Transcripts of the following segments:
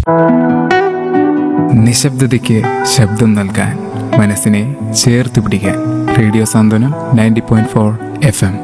നിശബ്ദതയ്ക്ക് ശബ്ദം നൽകാൻ മനസ്സിനെ ചേർത്ത് പിടിക്കാൻ radio Santhwanam ninety point four F M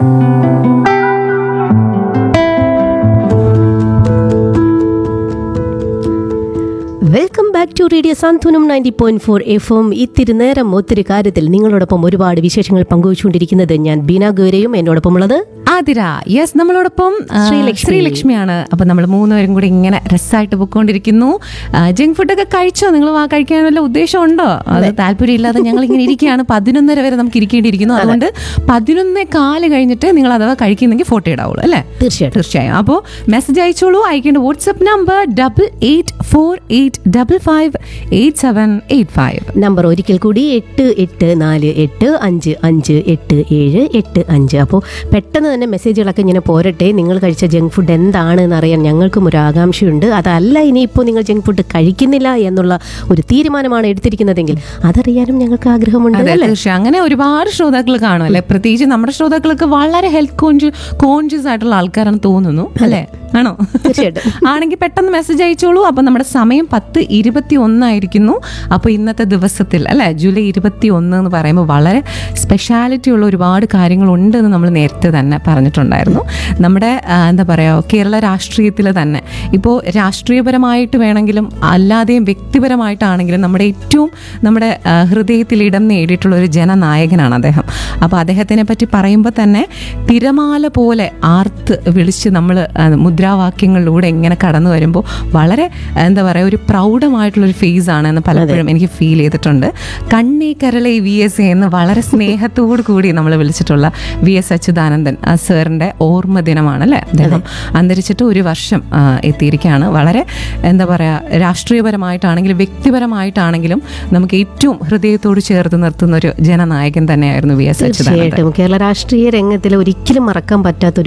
welcome back to radio Santhwanam ninety point four F M ഇത്തിരി നേരം ഒത്തിരി കാര്യത്തിൽ നിങ്ങളോടൊപ്പം ഒരുപാട് വിശേഷങ്ങൾ പങ്കുവച്ചുകൊണ്ടിരിക്കുന്നത് ഞാൻ ബീന ഗൗരയും എന്നോടൊപ്പം ഉള്ളത് ആതിര യെസ് നമ്മളോടൊപ്പം ആ, ശ്രീലക്ഷ്മി. ശ്രീലക്ഷ്മിയാണ് അപ്പൊ നമ്മൾ മൂന്നുപേരും കൂടി ഇങ്ങനെ രസമായിട്ട് പൊക്കോണ്ടിരിക്കുന്നു ജങ്ക് ഫുഡൊക്കെ കഴിച്ചോ നിങ്ങൾ ആ കഴിക്കാൻ വല്ല ഉദ്ദേശം ഉണ്ടോ അത് താല്പര്യമില്ലാതെ ഞങ്ങൾ ഇങ്ങനെ ഇരിക്കുകയാണ് പതിനൊന്നര വരെ നമുക്ക് ഇരിക്കേണ്ടിയിരിക്കുന്നു അതുകൊണ്ട് പതിനൊന്നേ കാല് കഴിഞ്ഞിട്ട് നിങ്ങൾ അഥവാ കഴിക്കുന്നെങ്കിൽ ഫോട്ടോ ഇടാവുള്ളൂ അല്ലേ തീർച്ചയായിട്ടും തീർച്ചയായും അപ്പോൾ മെസ്സേജ് അയച്ചോളൂ അയക്കേണ്ട WhatsApp number double eight four eight double five eight seven eight five number ഒരിക്കൽ കൂടി എട്ട് എട്ട് നാല് എട്ട് അഞ്ച് അഞ്ച് എട്ട് ഏഴ് എട്ട് അഞ്ച് അപ്പോൾ പെട്ടെന്ന് തന്നെ മെസ്സേജുകളൊക്കെ ഇങ്ങനെ പോരട്ടെ നിങ്ങൾ കഴിച്ച ജങ്ക് ഫുഡ് എന്താണ് എന്നറിയാൻ ഞങ്ങൾക്കും ഒരു ആകാംക്ഷയുണ്ട് അതല്ല ഇനിയിപ്പോൾ നിങ്ങൾ ജങ്ക് ഫുഡ് കഴിക്കുന്നില്ല എന്നുള്ള ഒരു തീരുമാനമാണ് എടുത്തിരിക്കുന്നതെങ്കിൽ അതറിയാനും ഞങ്ങൾക്ക് ആഗ്രഹമുണ്ട് അതെ അല്ലേ തീർച്ചയായും അങ്ങനെ ഒരുപാട് ശ്രോതാക്കൾ കാണും അല്ലെ പ്രത്യേകിച്ച് നമ്മുടെ ശ്രോതാക്കൾക്ക് വളരെ ഹെൽത്ത് കോൺഷ്യസ് കോൺഷ്യസ് ആയിട്ടുള്ള ആൾക്കാരാണ് തോന്നുന്നു അല്ലേ ആണോ തീർച്ചയായിട്ടും. ആണെങ്കിൽ പെട്ടെന്ന് മെസ്സേജ് അയച്ചോളൂ അപ്പൊ നമ്മുടെ സമയം പത്ത് ഇരുപത്തി ഒന്നായിരിക്കുന്നു അപ്പൊ ഇന്നത്തെ ദിവസത്തിൽ അല്ലെ ജൂലൈ ഇരുപത്തി ഒന്ന് എന്ന് പറയുമ്പോൾ വളരെ സ്പെഷ്യാലിറ്റി ഉള്ള ഒരുപാട് കാര്യങ്ങളുണ്ട് എന്ന് നമ്മൾ നേരത്തെ തന്നെ പറഞ്ഞിട്ടുണ്ടായിരുന്നു നമ്മുടെ ആ, എന്താ പറയുക കേരള രാഷ്ട്രീയത്തിൽ തന്നെ ഇപ്പോൾ രാഷ്ട്രീയപരമായിട്ട് വേണമെങ്കിലും അല്ലാതെയും വ്യക്തിപരമായിട്ടാണെങ്കിലും നമ്മുടെ ഏറ്റവും നമ്മുടെ ആ, ഹൃദയത്തിൽ ഇടം നേടിയിട്ടുള്ള ഒരു ജനനായകനാണ് അദ്ദേഹം അപ്പോൾ അദ്ദേഹത്തിനെ പറ്റി പറയുമ്പോൾ തന്നെ തിരമാല പോലെ ആർത്ത് വിളിച്ച് നമ്മൾ മുദ്രാവാക്യങ്ങളിലൂടെ ഇങ്ങനെ കടന്നു വരുമ്പോൾ വളരെ എന്താ പറയുക ഒരു പ്രൗഢമായിട്ടുള്ളൊരു ഫേസ് ആണ് എന്ന് പലപ്പോഴും എനിക്ക് ഫീൽ ചെയ്തിട്ടുണ്ട് കണ്ണേ കരളെ വി എസ് എ എന്ന് വളരെ സ്നേഹത്തോടു കൂടി നമ്മൾ വിളിച്ചിട്ടുള്ള വി എസ് അച്യുതാനന്ദൻ ആ സാറിൻ്റെ ഓർമ്മ ദിനമാണ് അല്ലേ അദ്ദേഹം അന്തരിച്ചിട്ട് ഒരു വർഷം ആ, എത്തിയിരിക്കുകയാണ് വളരെ എന്താ പറയുക രാഷ്ട്രീയപരമായിട്ടാണെങ്കിലും വ്യക്തിപരമായിട്ടാണെങ്കിലും നമുക്ക് ഏറ്റവും ഹൃദയത്തോട് ചേർത്ത് നിർത്തുന്ന ഒരു ജനനായകൻ തന്നെയായിരുന്നു വി എസ് അച്യുതാനന്ദൻ തീർച്ചയായിട്ടും കേരള രാഷ്ട്രീയ രംഗത്തിൽ ഒരിക്കലും മറക്കാൻ പറ്റാത്ത